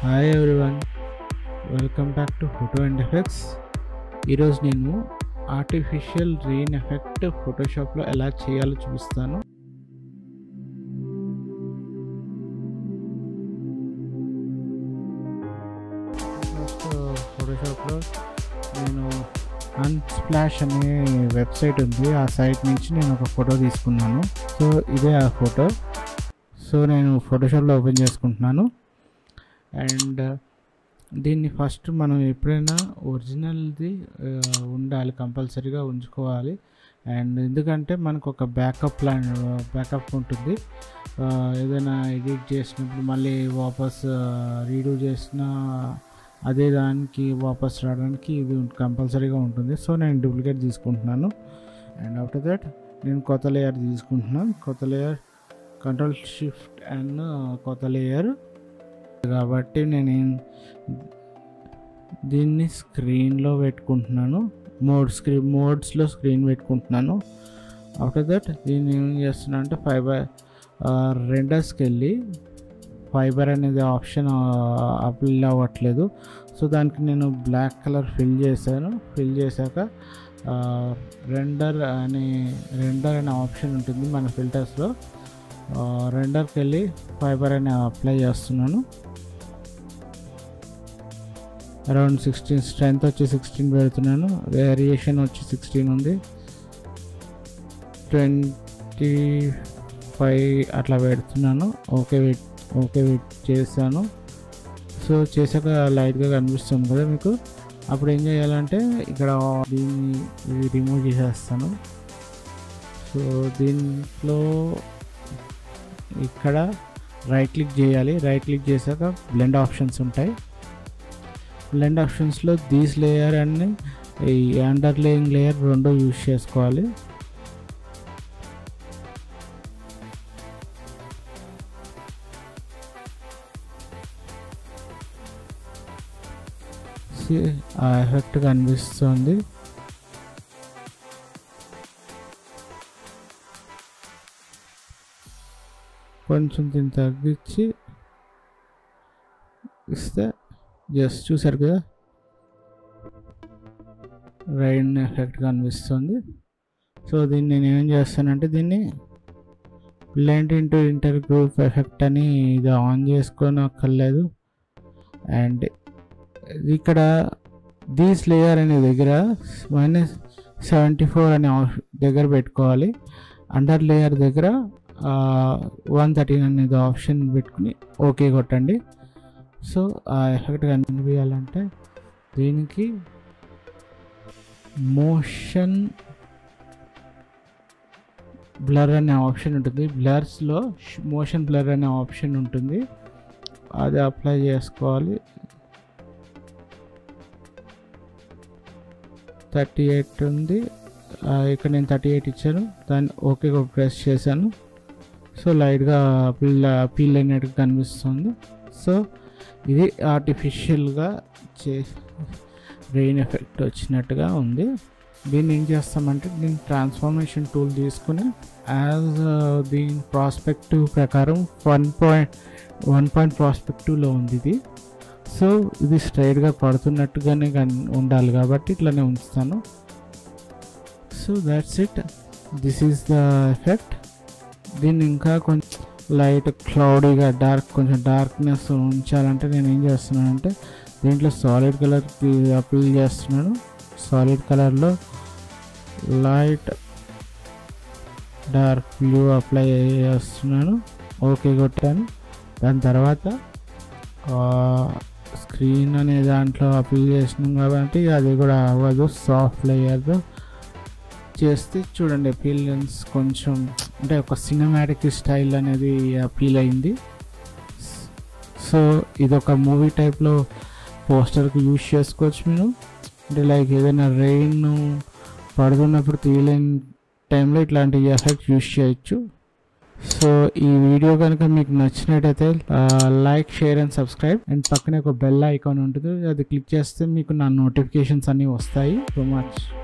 hi everyone welcome back to photo and effects ఈరోజు నేను artificial rain effect ఫోటోషాప్లో ఎలా చేయాలో చూపిస్తాను ఫస్ట్ ఫోటోషాప్లో నేను అన్స్ప్లాష్ అనే వెబ్సైట్ ఉంది ఆ సైట్ నుంచి నేను ఒక ఫోటో తీసుకున్నాను సో ఇదే ఆ ఫోటో సో నేను ఫోటోషాప్లో ఓపెన్ చేసుకుంటున్నాను అండ్ దీన్ని ఫస్ట్ మనం ఎప్పుడైనా ఒరిజినల్ది ఆ, ఉండాలి కంపల్సరీగా ఉంచుకోవాలి అండ్ ఎందుకంటే మనకు ఒక బ్యాకప్ ప్లాన్ బ్యాకప్ ఉంటుంది ఆ, ఏదైనా ఎడిట్ చేసినప్పుడు మళ్ళీ వాపస్ రీడూ చేసిన అదే దానికి వాపస్ రావడానికి ఇది కంపల్సరీగా ఉంటుంది సో నేను డూప్లికేట్ తీసుకుంటున్నాను అండ్ ఆఫ్టర్ దట్ నేను కొత్త లేయర్ తీసుకుంటున్నాను కొత్త లేయర్ కంట్రోల్ షిఫ్ట్ అండ్ కొత్త లేయర్ కాబట్టి నేను ఏం- దీన్ని స్క్రీన్లో పెట్టుకుంటున్నాను మోడ్ స్క్రీన్ మోడ్స్లో స్క్రీన్ పెట్టుకుంటున్నాను ఆఫ్టర్ దట్ దీన్ని ఏం చేస్తున్నా అంటే ఫైబర్ రెండర్స్కి వెళ్ళి ఫైబర్ అనేది ఆప్షన్ అప్లై అవ్వట్లేదు సో దానికి నేను బ్లాక్ కలర్ ఫిల్ చేశాను ఫిల్ చేశాక రెండర్ అనే రెండర్ అనే ఆప్షన్ ఉంటుంది మన ఫిల్టర్స్లో రెండర్కి వెళ్ళి ఫైబర్ అని అప్లై చేస్తున్నాను అరౌండ్ సిక్స్టీన్ స్ట్రెంత్ వచ్చి సిక్స్టీన్ పెడుతున్నాను వేరియేషన్ వచ్చి సిక్స్టీన్ ఉంది ట్వంటీ ఫైవ్ అట్లా పెడుతున్నాను ఓకే వెయిట్ ఓకే వెయిట్ చేశాను సో చేశాక లైట్గా కనిపిస్తుంది కదా మీకు అప్పుడు ఏం చేయాలంటే ఇక్కడ దీన్ని ఇది రిమూవ్ చేసేస్తాను సో దీంట్లో ఇక్కడ రైట్ క్లిక్ చేయాలి రైట్ క్లిక్ చేశాక బ్లెండ్ ఆప్షన్స్ ఉంటాయి బ్లెండ్ ఆప్షన్స్లో దీస్ లేయర్ అండ్ ఈ అండర్ లేయింగ్ లేయర్ రెండు యూజ్ చేసుకోవాలి See, ఆ ఎఫెక్ట్ కనిపిస్తుంది కొంచెం దీన్ని తగ్గించి ఇస్తే జస్ట్ చూసారు కదా రైన్ ఎఫెక్ట్ కనిపిస్తుంది సో దీన్ని నేను ఏం చేస్తానంటే దీన్ని blend into inter group effect అని ఇది ఆన్ చేసుకొని అక్కర్లేదు అండ్ ఇక్కడ దీస్ లేయర్ అనే దగ్గర మైనస్ సెవెంటీ ఫోర్ అనే ఆప్- దగ్గర పెట్టుకోవాలి అండర్ లేయర్ దగ్గర వన్ థర్టీన్ అనేది ఆప్షన్ పెట్టుకుని ఓకే కొట్టండి సో ఆ ఎఫెక్ట్ కనిపించాలంటే దీనికి మోషన్ బ్లర్ అనే ఆప్షన్ ఉంటుంది బ్లర్స్లో మోషన్ బ్లర్ అనే ఆప్షన్ ఉంటుంది అది అప్లై చేసుకోవాలి థర్టీ ఎయిట్ ఉంది ఆ, ఇక్కడ నేను థర్టీ ఎయిట్ ఇచ్చాను దాన్ని ఓకే ప్రెస్ చేశాను సో లైట్గా పీల్ పీల్ అయినట్టు కనిపిస్తుంది సో ఇది ఆర్టిఫిషియల్గా చే రెయిన్ ఎఫెక్ట్ వచ్చినట్టుగా ఉంది దీన్ని ఏం చేస్తామంటే దీని ట్రాన్స్ఫర్మేషన్ టూల్ తీసుకుని యాజ్ దీని ప్రాస్పెక్టివ్ ప్రకారం వన్ పాయింట్ వన్ పాయింట్ ప్రాస్పెక్టివ్లో ఉంది ఇది సో ఇది స్ట్రైట్గా పడుతున్నట్టుగానే కన్- ఉండాలి కాబట్టి ఇట్లానే ఉంచుతాను so that's it this is the effect దీన్ని ఇంకా కొంచెం లైట్ క్లౌడీగా డార్క్ కొంచెం డార్క్నెస్ ఉంచాలంటే నేను ఏం చేస్తున్నానంటే దీంట్లో సాలిడ్ కలర్ అప్లై చేస్తున్నాను సాలిడ్ కలర్లో లైట్ డార్క్ బ్లూ అప్లై చేస్తున్నాను ఓకే కొట్టాను దాని తర్వాత స్క్రీన్ అనే దాంట్లో అప్లై చేసినాం కాబట్టి అది కూడా అవ్వదు సాఫ్ట్ లేయర్తో చేస్తే చూడండి అపీలియన్స్ కొంచెం అంటే ఒక సినిమాటిక్ స్టైల్ అనేది అపీల్ అయింది సో ఇది ఒక మూవీ టైప్లో పోస్టర్కి యూజ్ చేసుకోవచ్చు మీరు అంటే లైక్ ఏదైనా రెయిన్ పడుతున్నప్పుడు తీయలేని టైంలో ఇట్లాంటి ఎఫెక్ట్ యూజ్ చేయొచ్చు సో ఈ వీడియో కనుక మీకు నచ్చినట్టయితే like share and subscribe and పక్కనే ఒక బెల్ ఐకాన్ ఉంటుంది అది క్లిక్ చేస్తే మీకు నా నోటిఫికేషన్స్ అన్నీ వస్తాయి సో మచ్